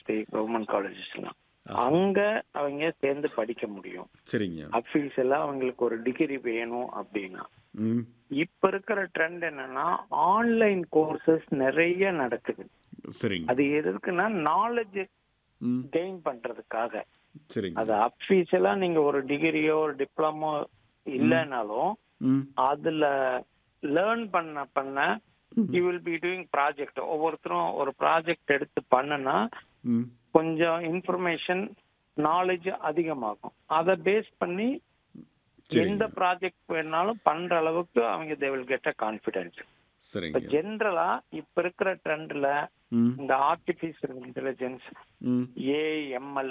University government காலேஜஸ்லாம் அங்க அவங்க சேர்ந்து படிக்க முடியும் சரிங்க அஃபீஷியலா அவங்களுக்கு ஒரு டிகிரி வேணும் அப்படின்னா ம் இப்ப இருக்கிற ட்ரெண்ட் என்னன்னா ஆன்லைன் கோர்சஸ் நிறைய நடக்குது சரிங்க அது எதுக்குன்னா நாலேஜ் ம் கெயின் பண்றதுக்காக சரிங்க அது அஃபீஷியலா நீங்க ஒரு டிகிரியோ ஒரு டிப்ளமோ இல்லைனாலும் ம் அதுல லேர்ன் பண்ண பண்ண you will be doing project ஒவ்வொருத்தரும் ஒரு ப்ராஜெக்ட் எடுத்து பண்ணுனா ம் கொஞ்சம் இன்ஃபர்மேஷன் நாலேஜ் அதிகமாகும் அதை பேஸ் பண்ணி சரிங்க. எந்த ப்ராஜெக்ட் வேணாலும் பண்ற அளவுக்கு அவங்க they will get a confidence சரிங்க ஜென்ரலா இப்ப இருக்கிற ட்ரெண்ட்ல ம் இந்த ஆர்டிபிஷியல் இன்டெலிஜென்ஸ் ம் ஏஎம்எல்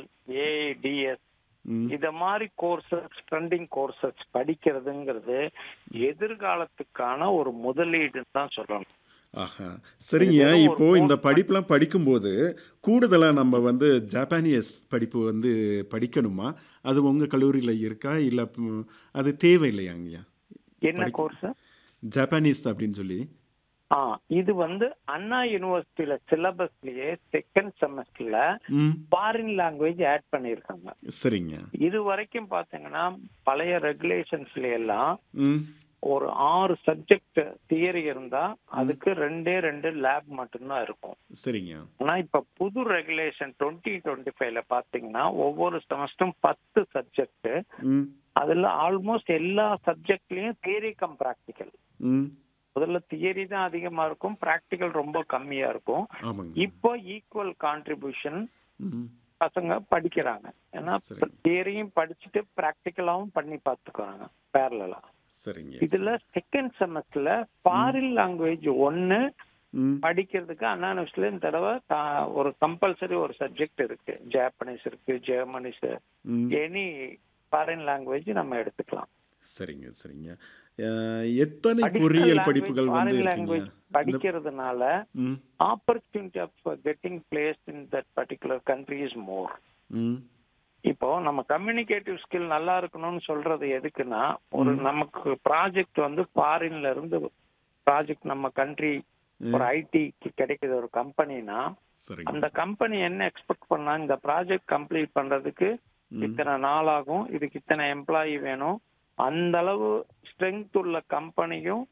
ஏடிஎஸ் ம் இத மாதிரி கோர்சஸ் ட்ரெண்டிங் கோர்சஸ் படிக்கிறதுங்கிறது எதிர்காலத்துக்கான ஒரு முதலீடுன்னு தான் சொல்லணும் ஆஹா சரிங்க வெறும் ஒரு இப்போ இந்த course படிப்புலாம் படிக்கும்போது கூடுதலா நம்ம வந்து ஜப்பானியஸ் படிப்பு வந்து படிக்கணுமா அது உங்க கல்லூரியில இருக்கா இல்ல ம், அது தேவையில்லையாங்கய்யா என்ன படிக்க- கோர்ஸ் ஜப்பானீஸ் அப்படின்னு சொல்லி ஆ இது வந்து அண்ணா யூனிவர்சிட்டியில சிலபஸ்லயே செகண்ட் செமஸ்டர்ல ம் ஃபாரின் லாங்குவேஜ் ஆட் பண்ணியிருக்காங்க சரிங்க இது வரைக்கும் பாத்தீங்கன்னா பழைய ரெகுலேஷன்ஸ்ல எல்லாம் ம் ஒரு ஆறு சப்ஜெக்ட் தியரி இருந்தா அதுக்கு ரெண்டே ரெண்டு லேப் மட்டும்தான் இருக்கும் சரிங்க ஆனா இப்ப புது ரெகுலேஷன் டுவெண்ட்டி டுவெண்ட்டி ஃபைவ்ல பாத்தீங்கன்னா ஒவ்வொரு செமஸ்டரும் பத்து சப்ஜெக்ட் ம் அதுல ஆல்மோஸ்ட் எல்லா சப்ஜெக்ட்லயும் தியரி கம் ப்ராக்டிக்கல் ம் முதல்ல தியரி தான் அதிகமா இருக்கும் ப்ராக்டிக்கல் ரொம்ப கம்மியா இருக்கும் ஆமாங்க இப்போ ஈக்குவல் கான்ட்ரிபியூஷன் ம் பசங்க படிக்கிறாங்க ஏன்னா சரி. தியரியும் படிச்சுட்டு ப்ராக்டிக்கலாவும் பண்ணி பார்த்துக்கிறாங்க பேரலா சரிங்க இதுல செகண்ட் செமஸ்டர்ல ஃபாரின் லாங்குவேஜ் ஒன்னு ம் படிக்கிறதுக்கு அண்ணா யூனிவர்சிட்டில இந்த தடவை தா- ஒரு கம்பல்சரி ஒரு சப்ஜெக்ட் இருக்கு ஜாப்பனீஸ் இருக்கு ஜெர்மனிஸ் ம் எனி ஃபாரின் லாங்குவேஜ் நம்ம எடுத்துக்கலாம் சரிங்க சரிங்க அஹ், எத்தனை பொறியியல் படிப்புகள் வந்து ஃபாரின் இருக்கீங்க லாங்குவேஜ் படிக்கிறதுனால ம் opportunity of getting place in that particular country is more ம் இப்போ நம்ம கம்யூனிகேட்டிவ் ஸ்கில் நல்லா இருக்கணும்னு சொல்றது எதுக்குன்னா ஒரு நமக்கு ப்ராஜெக்ட் வந்து ஃபாரின்ல இருந்து ப்ராஜெக்ட் நம்ம கண்ட்ரி ஒரு ஐடிக்கு கிடைக்குது ஒரு கம்பெனினா சரிங்க அந்த கம்பெனி என்ன எக்ஸ்பெக்ட் பண்ணா இந்த ப்ராஜெக்ட் கம்ப்ளீட் பண்றதுக்கு இத்தனை நாள் ஆகும் இதுக்கு இத்தனை எம்ப்ளாயி வேணும் அந்த அளவு ஸ்ட்ரென்த் உள்ள கம்பெனியும்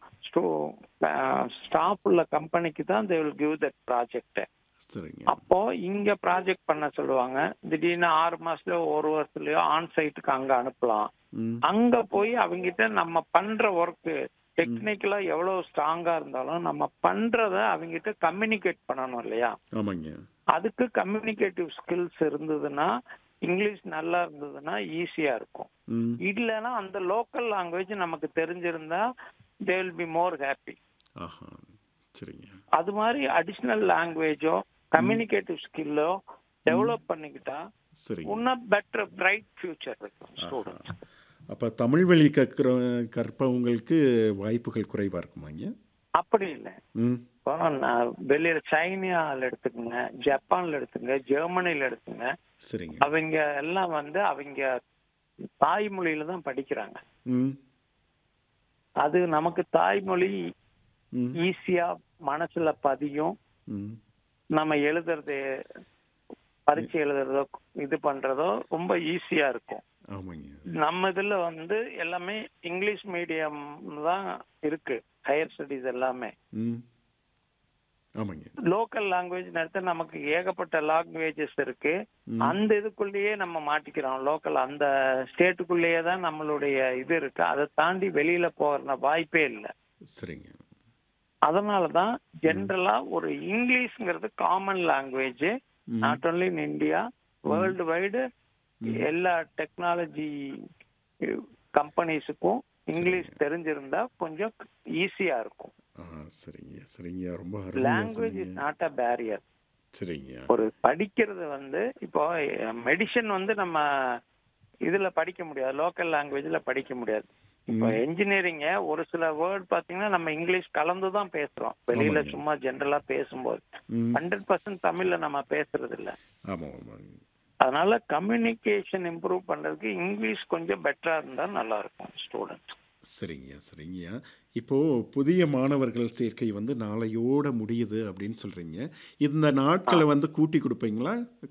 ஸ்டாஃப் உள்ள கம்பெனிக்கு தான் they will give that project சரிங்க அப்போ இங்க ப்ராஜெக்ட் பண்ண சொல்லுவாங்க திடீர்னு ஆறு மாசத்துலயோ ஒரு வருஷத்துலயோ ஆன் சைட்டுக்கு அங்க அனுப்பலாம் ம் அங்க போய் அவங்கிட்ட நம்ம பண்ற ஒர்க் டெக்னிக்கலா எவ்வளவு ஸ்ட்ராங்கா இருந்தாலும் நம்ம பண்றத அவங்கிட்ட கம்யூனிகேட் பண்ணணும் இல்லையா ஆமாங்க அதுக்கு கம்யூனிகேட்டிவ் ஸ்கில்ஸ் இருந்ததுன்னா இங்கிலீஷ் நல்லா இருந்ததுன்னா ஈஸியா இருக்கும் ம் இல்லைன்னா அந்த லோக்கல் லாங்குவேஜ் நமக்கு தெரிஞ்சிருந்தா they will be more happy ஆஹா சரிங்க அது மாதிரி அடிஷ்னல் லாங்குவேஜோ கம்யூனிகேட்டிவ் ஸ்கில்லோ டெவலப் பண்ணிக்கிட்டா சரிங்க இன்னும் பெட்டர் பிரைட் ஃபியூச்சர் இருக்கும் ஆஹா. ஸ்டூடெண்ட்ஸ் அப்ப தமிழ் வழி கற்கிற கற்பவங்களுக்கு வாய்ப்புகள் குறைவா இருக்குமாங்க அப்படி இல்லை ம் இப்போ நான் வெளியில சைனால எடுத்துக்கோங்க ஜப்பான்ல எடுத்துங்க ஜெர்மனில எடுத்துங்க சரிங்க அவங்க எல்லாம் வந்து அவங்க தாய்மொழியில தான் படிக்கிறாங்க ம் அது நமக்கு தாய்மொழி ம் ஈஸியா மனசுல பதியும் ம் நம்ம எழுதுறது பரீட்சை எழுதுறதோ இது பண்றதோ ரொம்ப ஈஸியா இருக்கும் ஆமாங்க நம்ம இதுல வந்து எல்லாமே இங்கிலீஷ் மீடியம் தான் இருக்கு ஹையர் ஸ்டடிஸ் எல்லாமே ம் ஆமாங்க லோக்கல் லாங்குவேஜ் எடுத்து நமக்கு ஏகப்பட்ட லாங்குவேஜஸ் இருக்கு ம். அந்த இதுக்குள்ளேயே நம்ம மாட்டிக்கிறோம் லோக்கல் அந்த ஸ்டேட்டுக்குள்ளேயே தான் நம்மளுடைய இது இருக்கு அதை தாண்டி வெளியில போகிற வாய்ப்பே இல்லை சரிங்க அதனால தான் ஜென்ரலா ஒரு இங்கிலீஷ்ங்கிறது காமன் லாங்குவேஜ் ம். Not only in India worldwide எல்லா டெக்னாலஜி கம்பெனிஸுக்கும் இங்கிலீஷ் தெரிஞ்சிருந்தா கொஞ்சம் ஈஸியா இருக்கும் ஆ சரிங்க சரிங்க ரொம்ப அருமையா லாங்குவேஜ் இஸ் சொன்னீங்க நாட் அ பேரியர் சரிங்க ஒரு படிக்கிறது வந்து இப்போ மெடிசன் வந்து நம்ம இதுல படிக்க முடியாது லோக்கல் லாங்குவேஜ்ல படிக்க முடியாது இப்போ என்ஜினியரிங்க ஒரு சில வேர்ட் பாத்தீங்கன்னா நம்ம இங்கிலீஷ் கலந்து தான் பேசுறோம் வெளியில ஆமாங்க. சும்மா ஜென்ரலா பேசும்போது ம் ஹண்ட்ரட் பர்சன்ட் தமிழ்ல நம்ம பேசுறது இல்ல ஆமாம் ஆமாங்க அதனால கம்யூனிகேஷன் இம்ப்ரூவ் பண்றதுக்கு இங்கிலீஷ் கொஞ்சம் பெட்டரா இருந்தா நல்லா இருக்கும் ஸ்டூடெண்ட்ஸ் சரிங்கய்யா சரிங்கய்யா இப்போ புதிய மாணவர்கள் சேர்க்கை வந்து நாளையோட முடியுது அப்படின்னு சொல்றீங்க இந்த நாட்களை வந்து கூட்டி கொடுப்பீங்களா